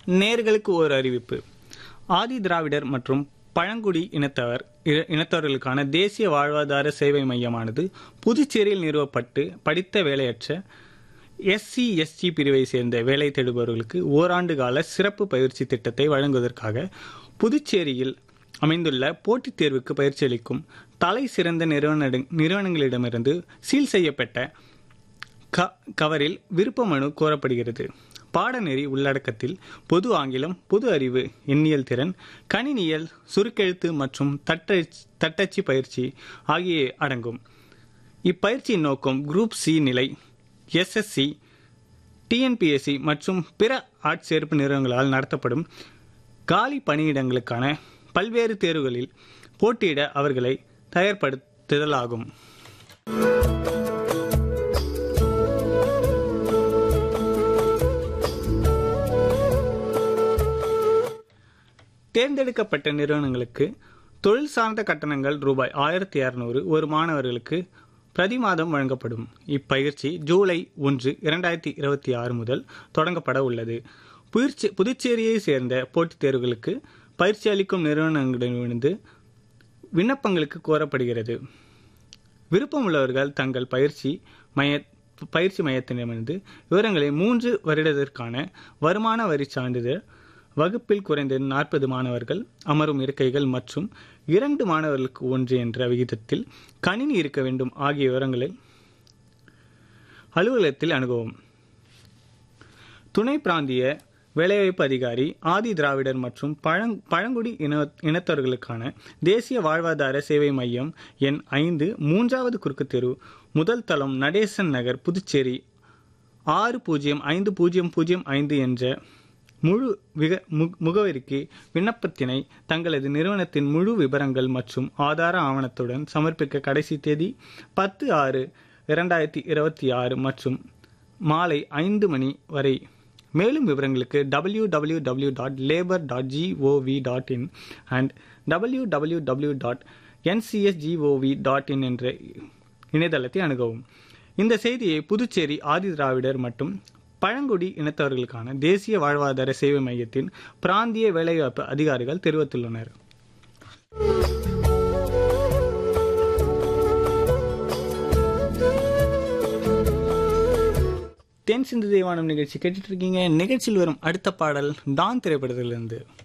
நேர்களுக்கு ஒரு அறிவிப்பு ஆதி திராவிடர் மற்றும் பழங்குடி இனத்தவர் இ- இனத்தவர்களுக்கான தேசிய வாழ்வாதார சேவை மையமானது புதுச்சேரியில் நிறுவப்பட்டு படித்த வேலையற்ற எஸ்சி எஸ்டி பிரிவை சேர்ந்த வேலை தேடுபவர்களுக்கு ஓராண்டு கால சிறப்பு பயிற்சி திட்டத்தை வழங்குவதற்காக புதுச்சேரியில் அமைந்துள்ள போட்டித் தேர்வுக்கு பயிற்சி அளிக்கும் தலை சிறந்த நிறுவன நிறுவனங்களிடமிருந்து சீல் செய்யப்பட்ட க கவரில் விருப்ப மனு கோரப்படுகிறது பாடநெறி உள்ளடக்கத்தில் பொது ஆங்கிலம் பொது அறிவு எண்ணியல் திறன் கணினியல் சுருக்கெழுத்து மற்றும் தட்டச் தட்டச்சு பயிற்சி ஆகிய அடங்கும் இப்பயிற்சியின் நோக்கம் குரூப் சி நிலை எஸ்எஸ்சி டிஎன்பிஎஸ்சி மற்றும் பிற ஆட்சேர்ப்பு நிறுவனங்களால் நடத்தப்படும் காலி பணியிடங்களுக்கான பல்வேறு தேர்வுகளில் போட்டியிட அவர்களை தயார்படுத்துதலாகும் தேர்ந்தெடுக்கப்பட்ட நிறுவனங்களுக்கு தொழில் சார்ந்த கட்டணங்கள் ரூபாய் ஆயிரத்தி இரநூறு ஒரு மாணவர்களுக்கு பிரதி மாதம் வழங்கப்படும் இப்பயிற்சி ஜூலை ஒன்று இரண்டாயிரத்தி இருபத்தி ஆறு முதல் தொடங்கப்பட உள்ளது புதுச்சே புதுச்சேரியை சேர்ந்த போட்டித் தேர்வுகளுக்கு பயிற்சி அளிக்கும் நிறுவனங்களிடமிருந்து விண்ணப்பங்களுக்கு கோரப்படுகிறது விருப்பமுள்ளவர்கள் தங்கள் பயிற்சி மைய பயிற்சி மையத்திடமிருந்து விவரங்களை மூன்று வருடத்திற்கான வருமான வரி சான்றிதழ் வகுப்பில் குறைந்தது நாற்பது மாணவர்கள் அமரும் இருக்கைகள் மற்றும் இரண்டு மாணவர்களுக்கு ஒன்று என்ற விகிதத்தில் கணினி இருக்க வேண்டும் ஆகிய விவரங்களை அலுவலகத்தில் அணுகவும் துணை பிராந்திய வேலைவாய்ப்பு அதிகாரி ஆதி திராவிடர் மற்றும் பழங் பழங்குடி இன இனத்தவர்களுக்கான தேசிய வாழ்வாதார சேவை மையம் எண் ஐந்து மூன்றாவது குறுக்குத் தெரு முதல் தளம் நடேசன் நகர் புதுச்சேரி ஆறு பூஜ்ஜியம் ஐந்து பூஜ்ஜியம் பூஜ்ஜியம் ஐந்து என்ற முழு விக மு- முகவரிக்கு விண்ணப்பத்தினை தங்களது நிறுவனத்தின் முழு விவரங்கள் மற்றும் ஆதார ஆவணத்துடன் சமர்ப்பிக்க கடைசி தேதி பத்து ஆறு இரண்டாயிரத்தி இருபத்தி ஆறு மற்றும் மாலை ஐந்து மணி வரை மேலும் விவரங்களுக்கு W W W dot labour dot G O V dot in and W W W dot NCS G O V dot in என்ற இணையதளத்தை அணுகவும் இந்த செய்தியை புதுச்சேரி ஆதி திராவிடர் மற்றும் பழங்குடி இனத்தவர்களுக்கான தேசிய வாழ்வாதார சேவை மையத்தின் பிராந்திய வேலைவாய்ப்பு அதிகாரிகள் தெரிவித்துள்ளனர் தென் சிந்து தேவானம் நிகழ்ச்சி கேட்டுட்டு இருக்கீங்க நிகழ்ச்சியில் வரும் அடுத்த பாடல் டான் திரைப்படத்திலிருந்து